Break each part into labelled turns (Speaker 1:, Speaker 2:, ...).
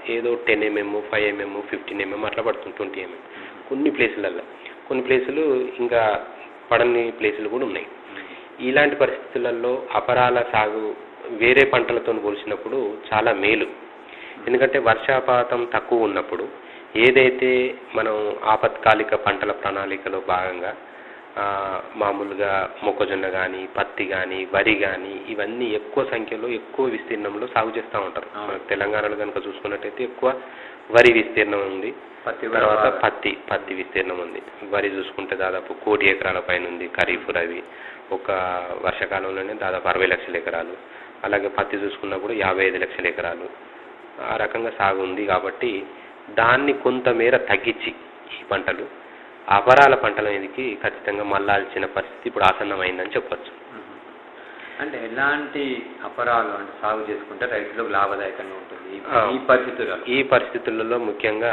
Speaker 1: ఏదో ten mm five mm fifteen mm అట్లా పడుతుంది ట్వంటీ ఎంఎం కొన్ని ప్లేసులలో కొన్ని ప్లేసులు ఇంకా పడని ప్లేసులు కూడా ఉన్నాయి ఇలాంటి పరిస్థితులలో అపరాల సాగు వేరే పంటలతో పోల్చినప్పుడు చాలా మేలు ఎందుకంటే వర్షాపాతం తక్కువ ఉన్నప్పుడు ఏదైతే మనం ఆపత్కాలిక పంటల ప్రణాళికలో భాగంగా ఆ, మామూలుగా మొక్కజొన్న కానీ పత్తి కానీ వరి కానీ ఇవన్నీ ఎక్కువ సంఖ్యలో ఎక్కువ విస్తీర్ణంలో సాగు చేస్తూ ఉంటారు
Speaker 2: అవును.
Speaker 1: మన తెలంగాణలో కనుక చూసుకున్నట్టయితే ఎక్కువ వరి విస్తీర్ణం ఉంది
Speaker 2: పత్తి కూడా
Speaker 1: తర్వాత
Speaker 2: బాగా.
Speaker 1: పత్తి పత్తి విస్తీర్ణం ఉంది వరి చూసుకుంటే దాదాపు కోటి ఎకరాల పైన ఉంది ఖరీఫ్ రవి ఒక వర్షాకాలంలోనే దాదాపు అరవై లక్షల ఎకరాలు అలాగే పత్తి చూసుకున్నా కూడా యాభై ఐదు లక్షల ఎకరాలు ఆ రకంగా సాగు ఉంది కాబట్టి దాన్ని కొంతమేర తగ్గించి ఈ పంటలు అపరాల పంటల మీదకి ఖచ్చితంగా మళ్ళాల్సిన పరిస్థితి ఇప్పుడు ఆసన్నమైందని చెప్పొచ్చు
Speaker 2: మ్మ్. అంటే ఎలాంటి అపరాలు అంటే సాగు చేసుకుంటే రైతులకు లాభదాయకంగా ఉంటుంది ఈ-
Speaker 1: ఆ.
Speaker 2: ఈ పరిస్థితులలో
Speaker 1: ఈ పరిస్థితులలో ముఖ్యంగా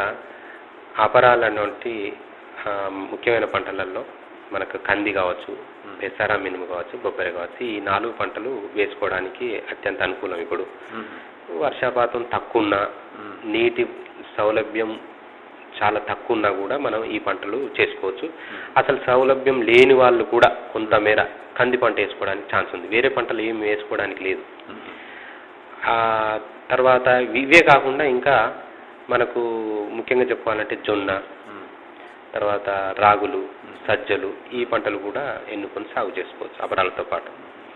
Speaker 1: అపరాలు అనేటువంటి ఆ, ముఖ్యమైన పంటలలో మనకు కంది కావచ్చు
Speaker 2: మ్మ్.
Speaker 1: పెసర మినుము కావచ్చు బొబ్బరి కావచ్చు ఈ నాలుగు పంటలు వేసుకోవడానికి అత్యంత అనుకూలం ఇప్పుడు
Speaker 2: మ్మ్.
Speaker 1: వర్షాపాతం తక్కువ ఉన్నా
Speaker 2: మ్మ్.
Speaker 1: నీటి సౌలభ్యం చాలా తక్కువ ఉన్నా కూడా మనం ఈ పంటలు చేసుకోవచ్చు అసలు సౌలభ్యం లేని వాళ్ళు కూడా కొంతమేర కంది పంట వేసుకోవడానికి ఛాన్స్ ఉంది వేరే పంటలు ఏమి వేసుకోవడానికి లేదు
Speaker 2: మ్మ్.
Speaker 1: ఆ తర్వాత ఇవే కాకుండా ఇంకా మనకు ముఖ్యంగా చెప్పుకోవాలంటే జొన్న
Speaker 2: మ్మ్.
Speaker 1: తర్వాత రాగులు సజ్జలు ఈ పంటలు కూడా ఎన్నుకొని సాగు చేసుకోవచ్చు అపరాలతో పాటు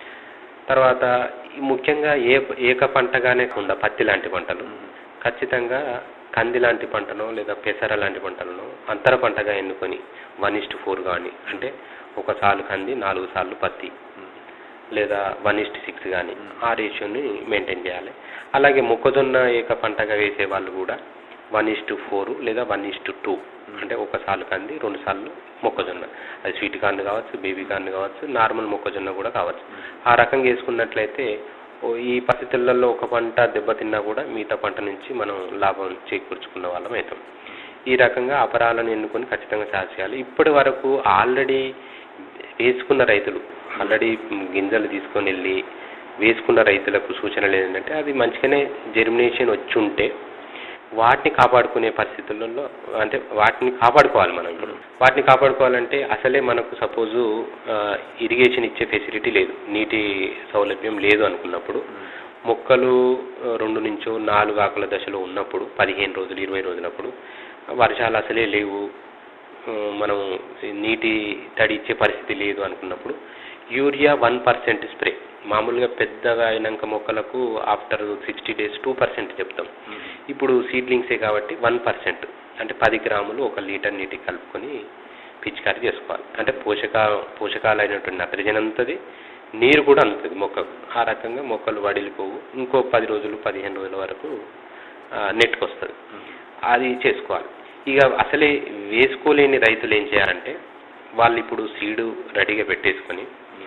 Speaker 1: తర్వాత ఈ ముఖ్యంగా ఏ ఏక పంటగానే కాకుండా పత్తి లాంటి పంటలు
Speaker 2: మ్మ్.
Speaker 1: ఖచ్చితంగా కంది లాంటి పంటనో లేదా పెసర లాంటి పంటలను అంతర పంటగా ఎన్నుకొని వన్ ఇస్ట్ ఫోర్ కానీ అంటే ఒక సాలు కంది నాలుగు సార్లు పత్తి
Speaker 2: మ్మ్.
Speaker 1: లేదా వన్ ఇస్ట్ సిక్స్ కానీ
Speaker 2: మ్మ్.
Speaker 1: ఆ రేషియోని మెయింటైన్ చేయాలి అలాగే మొక్కజొన్న ఏక పంటగా వేసే వాళ్ళు కూడా వన్ ఇస్ టు ఫోర్ లేదా one is to two two ఒక సాలు కంది రెండు సార్లు మొక్కజొన్న అది స్వీట్ కార్న్ కావచ్చు బేబీ కార్న్ కావచ్చు నార్మల్ మొక్కజొన్న కూడా కావచ్చు ఆ రకంగా వేసుకున్నట్లయితే ఓ ఈ పరిస్థితులలో ఒక పంట దెబ్బతిన్నా కూడా మిగతా పంట నుంచి మనం లాభం చేకూర్చుకున్న వాళ్ళం అవుతాం ఈ రకంగా అపరాలను ఎన్నుకొని ఖచ్చితంగా సాగు చేయాలి ఇప్పటి వరకు ఆల్రెడీ వేసుకున్న రైతులు ఆల్రెడీ గింజలు తీసుకొని వెళ్ళి వేసుకున్న రైతులకు సూచనలు ఏంటంటే అది మంచిగానే జెర్మినేషన్ వచ్చి ఉంటే వాటిని కాపాడుకునే పరిస్థితులలో అంటే వాటిని కాపాడుకోవాలి మనం ఇప్పుడు వాటిని కాపాడుకోవాలంటే అసలే మనకు సపోజు ఇరిగేషన్ ఇచ్చే ఫెసిలిటీ లేదు నీటి సౌలభ్యం లేదు అనుకున్నప్పుడు మొక్కలు ఆ, రెండు నుంచో నాలుగు ఆకుల దశలో ఉన్నప్పుడు పదిహేను రోజులు ఇరవై రోజులప్పుడు వర్షాలు అసలే లేవు ఆ, మనం నీటి తడి ఇచ్చే పరిస్థితి లేదు అనుకున్నప్పుడు యూరియా వన్ పర్సెంట్ స్ప్రే మామూలుగా పెద్దగా అయినాక మొక్కలకు after sixty days two percent చెప్తాం ఇప్పుడు సీడ్లింగ్సే కాబట్టి వన్ పర్సెంట్ అంటే పది గ్రాములు ఒక లీటర్ నీటికి కలుపుకొని పిచికారీ చేసుకోవాలి అంటే పోషక పోషకాలు అయినటువంటి నత్రజని అంతది నీరు కూడా అందుతుంది మొక్కకు ఆ రకంగా మొక్కలు వడిలిపోవు ఇంకో పది రోజులు పదిహేను రోజుల వరకు ఆ, నెట్టుకొస్తుంది అది చేసుకోవాలి ఇక అసలే వేసుకోలేని రైతులు ఏం చేయాలంటే వాళ్ళు ఇప్పుడు సీడు రెడీగా పెట్టేసుకొని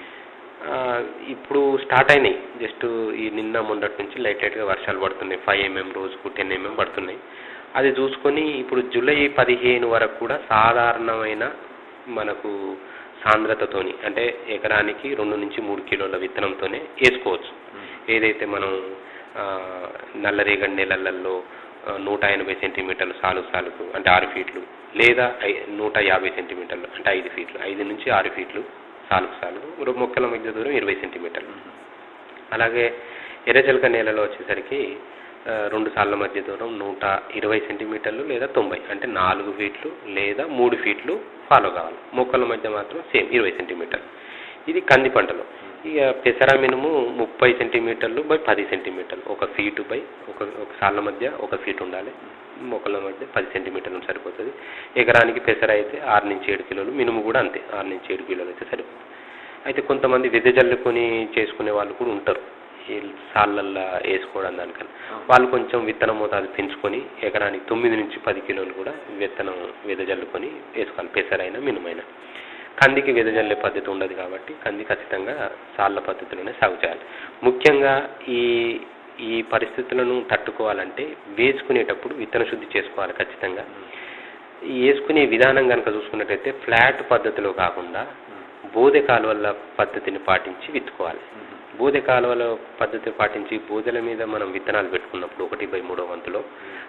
Speaker 1: ఆ, ఇప్పుడు స్టార్ట్ అయినాయి జస్ట్ ఈ నిన్న మొన్నటి నుంచి లైట్ లైట్గా వర్షాలు పడుతున్నాయి ఫైవ్ ఎంఎం రోజుకు టెన్ ఎంఎం పడుతున్నాయి అది చూసుకొని ఇప్పుడు జూలై పదిహేను వరకు కూడా సాధారణమైన మనకు సాంద్రతతోని అంటే ఎకరానికి రెండు నుంచి మూడు కిలోల విత్తనంతోనే వేసుకోవచ్చు ఏదైతే మనం ఆ, నల్లరేగడి నెలలలో ఆ, నూట ఎనభై సెంటీమీటర్లు సాలు సాలుకు అంటే ఆరు ఫీట్లు లేదా ఐ- నూట యాభై సెంటీమీటర్లు అంటే ఐదు ఫీట్లు ఐదు నుంచి ఆరు ఫీట్లు సాలుకు సాలు రెండు మొక్కల మధ్య దూరం ఇరవై సెంటీమీటర్లు అలాగే ఎర్రజలక నేలలో వచ్చేసరికి ఆ, రెండు సార్ల మధ్య దూరం నూట ఇరవై సెంటీమీటర్లు లేదా తొంభై అంటే నాలుగు ఫీట్లు లేదా మూడు ఫీట్లు ఫాలో కావాలి మొక్కల మధ్య మాత్రం సేమ్ ఇరవై సెంటీమీటర్లు ఇది కంది పంటలో ఇక పెసర మినుము ముప్పై సెంటీమీటర్లు బై పది సెంటీమీటర్లు ఒక ఫీటు బై ఒక ఒక సార్ల మధ్య ఒక ఫీట్ ఉండాలి మొక్కల మధ్య పది సెంటీమీటర్లు సరిపోతుంది ఎకరానికి పెసర అయితే ఆరు నుంచి ఏడు కిలోలు మినుము కూడా అంతే ఆరు నుంచి ఏడు కిలోలు అయితే సరిపోతుంది అయితే కొంతమంది విద్య జల్లుకొని చేసుకునే వాళ్ళు కూడా ఉంటారు ఈ సాళ్ళల్లో వేసుకోవడం దానికన్నా వాళ్ళు కొంచెం విత్తనం మోతాదు పెంచుకొని ఎకరానికి తొమ్మిది నుంచి పది కిలోలు కూడా విత్తనం వెదజల్లుకొని వేసుకోవాలి పెసరైనా మినుమైనా కందికి వెదజల్లే పద్ధతి ఉండదు కాబట్టి కంది ఖచ్చితంగా సాళ్ళ పద్ధతిలోనే సాగు చేయాలి ముఖ్యంగా ఈ ఈ పరిస్థితులను తట్టుకోవాలంటే వేసుకునేటప్పుడు విత్తన శుద్ధి చేసుకోవాలి ఖచ్చితంగా ఈ వేసుకునే విధానం కనుక చూసుకున్నట్టయితే ఫ్లాట్ పద్ధతిలో కాకుండా బోధె కాలువల పద్ధతిని పాటించి విత్తుకోవాలి బోధె కాలువల పద్ధతి పాటించి బోధెల మీద మనం విత్తనాలు పెట్టుకున్నప్పుడు ఒకటి బై మూడో వంతులో